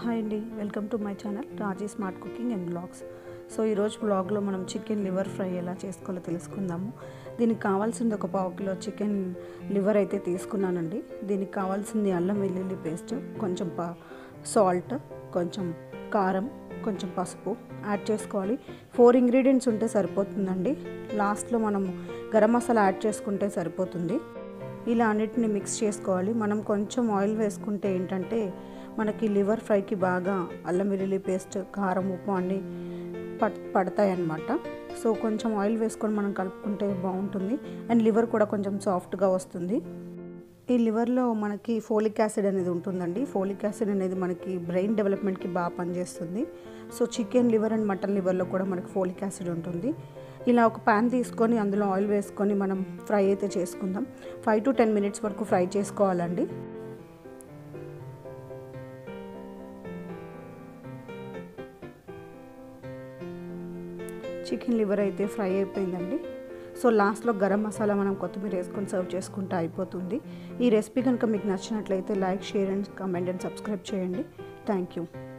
hi అండి welcome to my channel Raji smart cooking and blogs so ఈరోజు బ్లాగ్లో మనం చికెన్ లివర్ ఫ్రై ఎలా చేసుకోవాలో తెలుసుకుందాము దీనికి కావాల్సింది ఒక పావు కిలో చికెన్ లివర్ అయితే తీసుకున్నానండి దీనికి కావాల్సింది అల్లం వెల్లుల్లి పేస్ట్ కొంచెం పా సాల్ట్ కొంచెం కారం కొంచెం పసుపు యాడ్ చేసుకోవాలి ఫోర్ ఇంగ్రీడియంట్స్ ఉంటే సరిపోతుందండి లాస్ట్లో మనం గరం మసాలా యాడ్ చేసుకుంటే సరిపోతుంది ఇలా అన్నిటిని మిక్స్ చేసుకోవాలి మనం కొంచెం ఆయిల్ వేసుకుంటే ఏంటంటే మనకి లివర్ ఫ్రైకి బాగా అల్లం వెల్లుల్లి పేస్ట్ కారం ఉప్పు అన్నీ పట్ పడతాయి అన్నమాట సో కొంచెం ఆయిల్ వేసుకొని మనం కలుపుకుంటే బాగుంటుంది అండ్ లివర్ కూడా కొంచెం సాఫ్ట్గా వస్తుంది ఈ లివర్లో మనకి ఫోలిక్ యాసిడ్ అనేది ఉంటుందండి ఫోలిక్ యాసిడ్ అనేది మనకి బ్రెయిన్ డెవలప్మెంట్కి బాగా పనిచేస్తుంది so chicken liver and mutton లివర్లో కూడా మనకి ఫోలిక్ యాసిడ్ ఉంటుంది ఇలా ఒక ప్యాన్ తీసుకొని అందులో ఆయిల్ వేసుకొని మనం ఫ్రై అయితే చేసుకుందాం ఫైవ్ టు టెన్ మినిట్స్ వరకు ఫ్రై చేసుకోవాలండి చికెన్ లివర్ అయితే ఫ్రై అయిపోయిందండి సో లాస్ట్లో గరం మసాలా మనం కొత్తిమీర వేసుకొని సర్వ్ చేసుకుంటే అయిపోతుంది ఈ రెసిపీ కనుక మీకు నచ్చినట్లయితే like share and comment and subscribe చేయండి థ్యాంక్ యూ